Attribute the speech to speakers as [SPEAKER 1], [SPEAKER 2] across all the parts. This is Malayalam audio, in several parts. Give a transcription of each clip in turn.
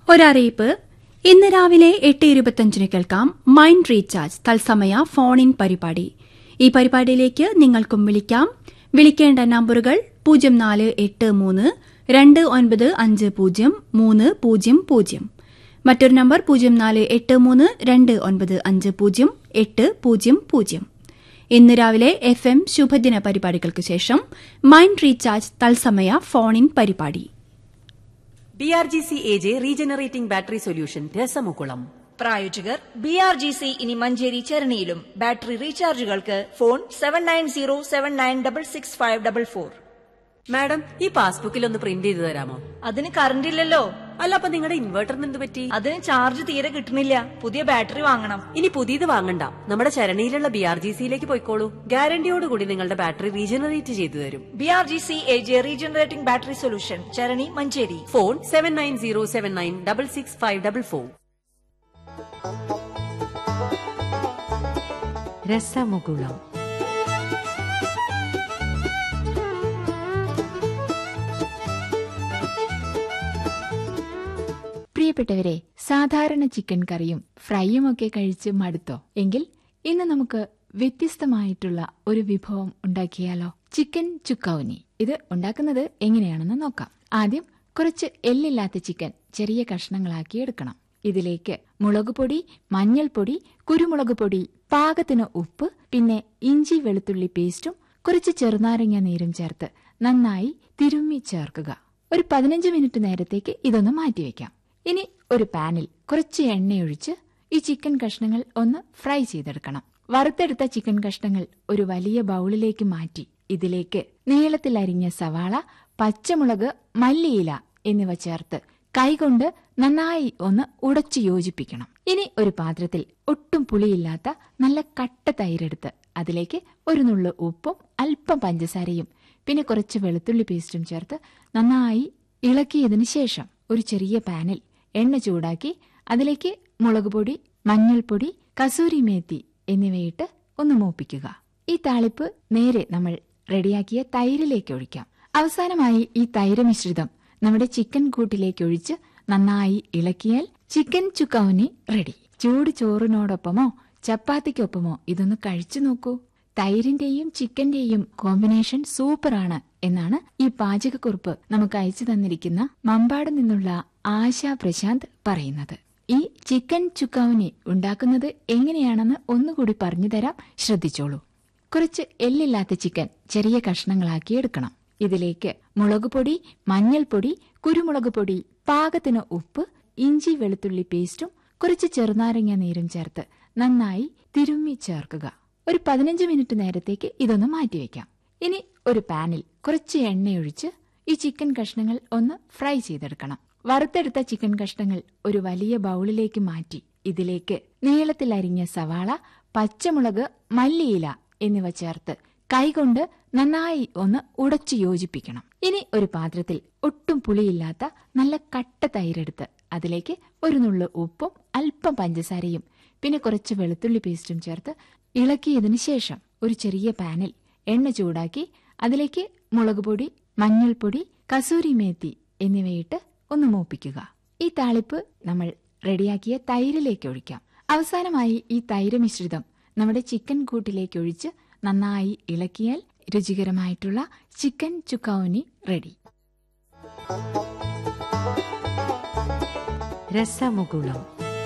[SPEAKER 1] ഒരറിയിപ്പ് ഇന്ന് രാവിലെ എട്ട് ഇരുപത്തിയഞ്ചിന് കേൾക്കാം മൈൻഡ് റീചാർജ് തത്സമയ ഫോൺ ഇൻ പരിപാടി ഈ പരിപാടിയിലേക്ക് നിങ്ങൾക്കും വിളിക്കാം വിളിക്കേണ്ട നമ്പറുകൾ പൂജ്യം നാല് എട്ട് മൂന്ന് രണ്ട് ഒൻപത് അഞ്ച് പൂജ്യം മൂന്ന് പൂജ്യം പൂജ്യം മറ്റൊരു നമ്പർ പൂജ്യം നാല് എട്ട് മൂന്ന് രണ്ട് ഒൻപത് അഞ്ച് പൂജ്യം എട്ട് പൂജ്യം പൂജ്യം ഇന്ന് രാവിലെ എഫ് എം ശുഭദിന പരിപാടികൾക്ക് ശേഷം മൈൻഡ് റീചാർജ് തത്സമയ ഫോൺ ഇൻ പരിപാടി
[SPEAKER 2] B R G C A J regenerating battery solution രസമുകുളം
[SPEAKER 3] പ്രായോജകർ ബി ആർ ജി സി ഇനി മഞ്ചേരി ചരണിയിലും ബാറ്ററി റീചാർജുകൾക്ക് phone seven nine zero seven nine double six five double four
[SPEAKER 2] madam ഈ പാസ്ബുക്കിൽ ഒന്ന് പ്രിന്റ് ചെയ്ത് തരാമോ
[SPEAKER 3] അതിന് കറണ്ട് ഇല്ലല്ലോ
[SPEAKER 2] അല്ല അപ്പൊ നിങ്ങളുടെ ഇൻവെർട്ടറിന് എന്ത് പറ്റി
[SPEAKER 3] അതിന് ചാർജ് തീരെ കിട്ടണില്ല പുതിയ ബാറ്ററി വാങ്ങണം
[SPEAKER 2] ഇനി പുതിയത് വാങ്ങണ്ട നമ്മുടെ ചരണിയിലുള്ള ബി ആർ ജി സിയിലേക്ക് പോയിക്കോളൂ ഗ്യാരണ്ടിയോടുകൂടി നിങ്ങളുടെ ബാറ്ററി റീജനറേറ്റ് ചെയ്തു തരും
[SPEAKER 3] B R G C A J regenerating battery solution Charani Manjeri
[SPEAKER 2] phone seven nine zero seven nine double six five double four
[SPEAKER 4] രസമുകുളം
[SPEAKER 5] പ്രിയപ്പെട്ടവരെ സാധാരണ ചിക്കൻ കറിയും ഫ്രൈയും ഒക്കെ കഴിച്ച് മടുത്തോ എങ്കിൽ ഇന്ന് നമുക്ക് വ്യത്യസ്തമായിട്ടുള്ള ഒരു വിഭവം ഉണ്ടാക്കിയാലോ ചിക്കൻ ചുക്കൗനി ഇത് ഉണ്ടാക്കുന്നത് എങ്ങനെയാണെന്ന് നോക്കാം ആദ്യം കുറച്ച് എല്ലില്ലാത്ത ചിക്കൻ ചെറിയ കഷ്ണങ്ങളാക്കി എടുക്കണം ഇതിലേക്ക് മുളകുപൊടി മഞ്ഞൾപ്പൊടി കുരുമുളക് പൊടി പാകത്തിന് ഉപ്പ് പിന്നെ ഇഞ്ചി വെളുത്തുള്ളി പേസ്റ്റും കുറച്ച് ചെറുനാരങ്ങ നീരും ചേർത്ത് നന്നായി തിരുമ്മി ചേർക്കുക ഒരു പതിനഞ്ച് മിനിറ്റ് നേരത്തേക്ക് ഇതൊന്ന് മാറ്റിവെക്കാം ഇനി ഒരു പാനിൽ കുറച്ച് എണ്ണയൊഴിച്ച് ഈ ചിക്കൻ കഷ്ണങ്ങൾ ഒന്ന് ഫ്രൈ ചെയ്തെടുക്കണം വറുത്തെടുത്ത ചിക്കൻ കഷ്ണങ്ങൾ ഒരു വലിയ ബൗളിലേക്ക് മാറ്റി ഇതിലേക്ക് നീളത്തിൽ അരിഞ്ഞ സവാള പച്ചമുളക് മല്ലിയില എന്നിവ ചേർത്ത് കൈകൊണ്ട് നന്നായി ഒന്ന് ഉടച്ചു യോജിപ്പിക്കണം ഇനി ഒരു പാത്രത്തിൽ ഒട്ടും പുളിയില്ലാത്ത നല്ല കട്ട തൈരെടുത്ത് അതിലേക്ക് ഒരു നുള്ളു ഉപ്പും അല്പം പഞ്ചസാരയും പിന്നെ കുറച്ച് വെളുത്തുള്ളി പേസ്റ്റും ചേർത്ത് നന്നായി ഇളക്കിയതിനു ശേഷം ഒരു ചെറിയ പാനിൽ എണ്ണ ചൂടാക്കി അതിലേക്ക് മുളക് പൊടി മഞ്ഞൾപ്പൊടി കസൂരി മേത്തി എന്നിവയിട്ട് ഒന്ന് മൂപ്പിക്കുക ഈ താളിപ്പ് നേരെ നമ്മൾ റെഡിയാക്കിയ തൈരിലേക്ക് ഒഴിക്കാം അവസാനമായി ഈ തൈര് മിശ്രിതം നമ്മുടെ ചിക്കൻ കൂട്ടിലേക്ക് ഒഴിച്ച് നന്നായി ഇളക്കിയാൽ ചിക്കൻ ചുക്കൗനി റെഡി ചൂട് ചോറിനോടൊപ്പമോ ചപ്പാത്തിക്കൊപ്പമോ ഇതൊന്ന് കഴിച്ചു നോക്കൂ തൈരിന്റെയും ചിക്കന്റെയും കോമ്പിനേഷൻ സൂപ്പറാണ് എന്നാണ് ഈ പാചകക്കുറിപ്പ് നമുക്ക് അയച്ചു തന്നിരിക്കുന്ന മമ്പാട് നിന്നുള്ള ആശാ പ്രശാന്ത് പറയുന്നത് ഈ ചിക്കൻ ചുക്കൗനി ഉണ്ടാക്കുന്നത് എങ്ങനെയാണെന്ന് ഒന്നുകൂടി പറഞ്ഞു തരാം ശ്രദ്ധിച്ചോളൂ കുറച്ച് എല്ലില്ലാത്ത ചിക്കൻ ചെറിയ കഷ്ണങ്ങളാക്കി എടുക്കണം ഇതിലേക്ക് മുളകുപൊടി മഞ്ഞൾപ്പൊടി കുരുമുളക് പൊടി പാകത്തിന് ഉപ്പ് ഇഞ്ചി വെളുത്തുള്ളി പേസ്റ്റും കുറച്ച് ചെറുനാരങ്ങ നീരും ചേർത്ത് നന്നായി തിരുമ്മി ചേർക്കുക ഒരു പതിനഞ്ച് മിനിറ്റ് നേരത്തേക്ക് ഇതൊന്ന് മാറ്റിവെക്കാം ഇനി ഒരു പാനിൽ കുറച്ച് എണ്ണയൊഴിച്ച് ഈ ചിക്കൻ കഷ്ണങ്ങൾ ഒന്ന് ഫ്രൈ ചെയ്തെടുക്കണം വറുത്തെടുത്ത ചിക്കൻ കഷ്ണങ്ങൾ ഒരു വലിയ ബൗളിലേക്ക് മാറ്റി ഇതിലേക്ക് നീളത്തിൽ അരിഞ്ഞ സവാള പച്ചമുളക് മല്ലിയില എന്നിവ ചേർത്ത് കൈകൊണ്ട് നന്നായി ഒന്ന് ഉടച്ചു യോജിപ്പിക്കണം ഇനി ഒരു പാത്രത്തിൽ ഒട്ടും പുളിയില്ലാത്ത നല്ല കട്ട തൈരെടുത്ത് അതിലേക്ക് ഒരു നുള്ളു ഉപ്പും അല്പം പഞ്ചസാരയും പിന്നെ കുറച്ച് വെളുത്തുള്ളി പേസ്റ്റും ചേർത്ത് ഇളക്കിയതിനു ശേഷം ഒരു ചെറിയ പാനിൽ എണ്ണ ചൂടാക്കി അതിലേക്ക് മുളക് പൊടി മഞ്ഞൾപ്പൊടി കസൂരി മേത്തി എന്നിവയിട്ട് ഒന്ന് മൂപ്പിക്കുക ഈ താളിപ്പ് നമ്മൾ റെഡിയാക്കിയ തൈരിലേക്ക് ഒഴിക്കാം അവസാനമായി ഈ തൈര് മിശ്രിതം നമ്മുടെ ചിക്കൻ കൂട്ടിലേക്ക് ഒഴിച്ച് നന്നായി ഇളക്കിയാൽ രുചികരമായിട്ടുള്ള ചിക്കൻ ചുക്കൗനി റെഡി
[SPEAKER 4] രസമുകുളം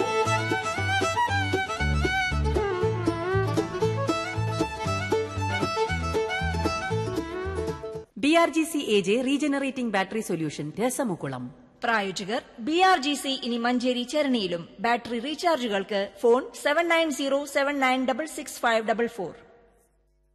[SPEAKER 2] B R G C A J regenerating battery solution രസമുകുളം
[SPEAKER 3] പ്രായോജകർ ബി ആർ ജി സി ഇനി മഞ്ചേരി ചരണിയിലും ബാറ്ററി റീചാർജുകൾക്ക് phone seven nine zero seven nine double six five double four